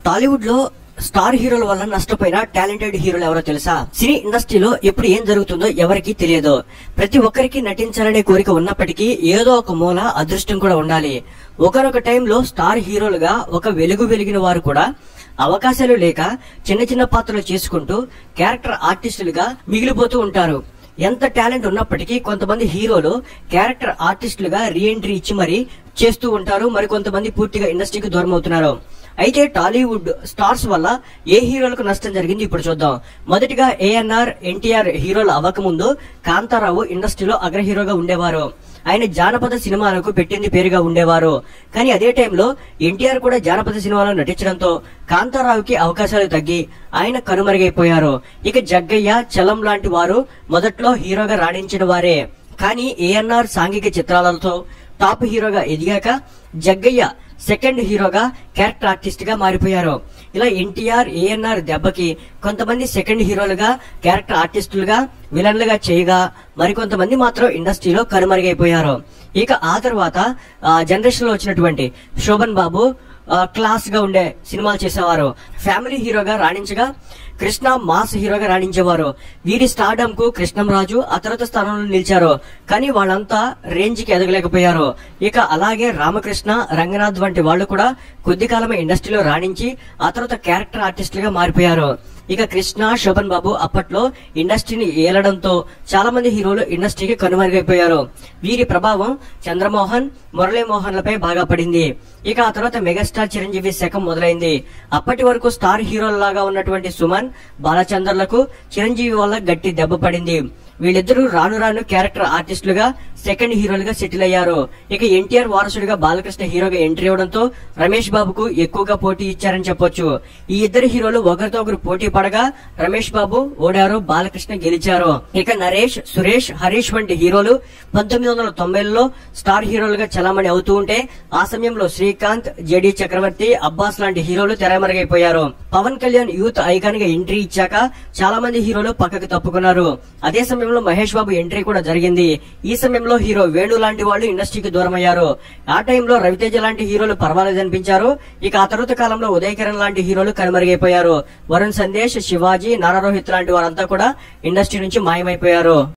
టాలీవుడ్ లో స్టార్ హీరోల వల్ల నష్టపోయిన టాలెంటెడ్ హీరోలు ఎవరో తెలుసా సినీ ఇండస్ట్రీలో ఎప్పుడు ఏం జరుగుతుందో ఎవరికీ తెలియదు ప్రతి ఒక్కరికి నటించాలనే కోరిక ఉన్నప్పటికీ ఏదో ఒక మూల అదృష్టం కూడా ఉండాలి ఒకనొక టైంలో స్టార్ హీరోలుగా ఒక వెలుగు వెలిగిన వారు కూడా అవకాశాలు లేక చిన్న చిన్న పాత్రలు చేసుకుంటూ క్యారెక్టర్ ఆర్టిస్టులుగా మిగిలిపోతూ ఉంటారు ఎంత టాలెంట్ ఉన్నప్పటికీ కొంతమంది హీరోలు క్యారెక్టర్ ఆర్టిస్టులుగా రీఎంట్రీ ఇచ్చి మరి చేస్తూ ఉంటారు మరి కొంతమంది పూర్తిగా ఇండస్ట్రీకి దూరం అవుతున్నారు అయితే టాలీవుడ్ స్టార్స్ వల్ల ఏ హీరోలకు నష్టం జరిగింది ఇప్పుడు చూద్దాం మొదటిగా ఏఎన్ఆర్ ఎన్టీఆర్ హీరోలు అవ్వకముందు కాంతారావు ఇండస్ట్రీలో అగ్ర హీరోగా ఉండేవారు ఆయన జానపద సినిమాలకు పెట్టింది పేరుగా ఉండేవారు కానీ అదే టైంలో ఎన్టీఆర్ కూడా జానపద సినిమాలో నటించడంతో కాంతారావుకి అవకాశాలు తగ్గి ఆయన కనుమరుగైపోయారు ఇక జగ్గయ్య చలం లాంటి వారు మొదట్లో హీరోగా రాణించిన వారే కానీ ఏఎన్ఆర్ సాంఘిక చిత్రాలతో టాప్ హీరోగా ఎదిగాక జగ్గయ్య సెకండ్ హీరోగా క్యారెక్టర్ ఆర్టిస్ట్ గా మారిపోయారు ఇలా ఎన్టీఆర్ ఏఎన్ఆర్ దెబ్బకి కొంతమంది సెకండ్ హీరోలుగా క్యారెక్టర్ ఆర్టిస్టులుగా విలన్లుగా చేయగా మరికొంతమంది మాత్రం ఇండస్ట్రీలో కనుమరుగైపోయారు ఇక ఆ తర్వాత జనరేషన్ లో వచ్చినటువంటి శోభన్ బాబు ఆ, క్లాస్ గా ఉండే సినిమాలు చేసేవారు ఫ్యామిలీ హీరోగా రాణించగా కృష్ణ మాస్ హీరోగా రాణించేవారు వీరి స్టార్డమ్ కు కృష్ణంరాజు ఆ తర్వాత స్థానంలో నిలిచారు కానీ వాళ్ళంతా రేంజ్ కి ఎదగలేకపోయారు ఇక అలాగే రామకృష్ణ రంగనాథ్ వంటి వాళ్ళు కూడా కొద్ది కాలమే ఇండస్ట్రీలో రాణించి ఆ తర్వాత క్యారెక్టర్ ఆర్టిస్టులుగా మారిపోయారు ఇక కృష్ణ శోభన్ బాబు అప్పట్లో ఇండస్ట్రీని ఏలడంతో చాలా మంది హీరోలు ఇండస్ట్రీకి కనుమరుగైపోయారు వీరి ప్రభావం చంద్రమోహన్ మురళీమోహన్లపై బాగా పడింది ఇక ఆ తర్వాత మెగాస్టార్ చిరంజీవి శకం మొదలైంది అప్పటి వరకు స్టార్ హీరోల లాగా ఉన్నటువంటి సుమన్ బాలచందర్లకు చిరంజీవి వల్ల గట్టి దెబ్బ పడింది వీళ్ళిద్దరూ రాను రాను క్యారెక్టర్ ఆర్టిస్టులుగా సెకండ్ హీరోలుగా సెటిల్ అయ్యారు ఇక ఎన్టీఆర్ వారసుడిగా బాలకృష్ణ హీరోగా ఎంట్రీ అవడంతో రమేష్ బాబుకు ఎక్కువగా పోటీ ఇచ్చారని చెప్పొచ్చు ఈ ఇద్దరు హీరోలు ఒకరితో ఒకరు పోటీ పడగా రమేష్ బాబు ఓడారు బాలకృష్ణ గెలిచారు ఇక నరేష్ సురేష్ హరీష్ వంటి హీరోలు పంతొమ్మిది వందల తొంభైలో స్టార్ హీరోలుగా చలామణి అవుతూ ఉంటే ఆ సమయంలో శ్రీకాంత్ జెడి చక్రవర్తి అబ్బాస్ లాంటి హీరోలు తెరమరుగైపోయారు పవన్ కళ్యాణ్ యూత్ ఐకాన్ గా ఎంట్రీ ఇచ్చాక చాలా మంది హీరోలు పక్కకు తప్పుకున్నారు అదే సమయంలో మహేష్ బాబు ఎంట్రీ కూడా జరిగింది ఈ సమయంలో హీరో వేణు లాంటి వాళ్ళు ఇండస్ట్రీకి దూరం అయ్యారు ఆ టైంలో రవితేజ లాంటి హీరోలు పర్వాలేదు అనిపించారు ఇక ఆ తరువాత కాలంలో ఉదయ్ కిరణ్ లాంటి హీరోలు కనుమరుగైపోయారు వరుణ్ సందేశ్ శివాజీ నారా రోహిత్ లాంటి వారంతా కూడా ఇండస్ట్రీ నుంచి మాయమైపోయారు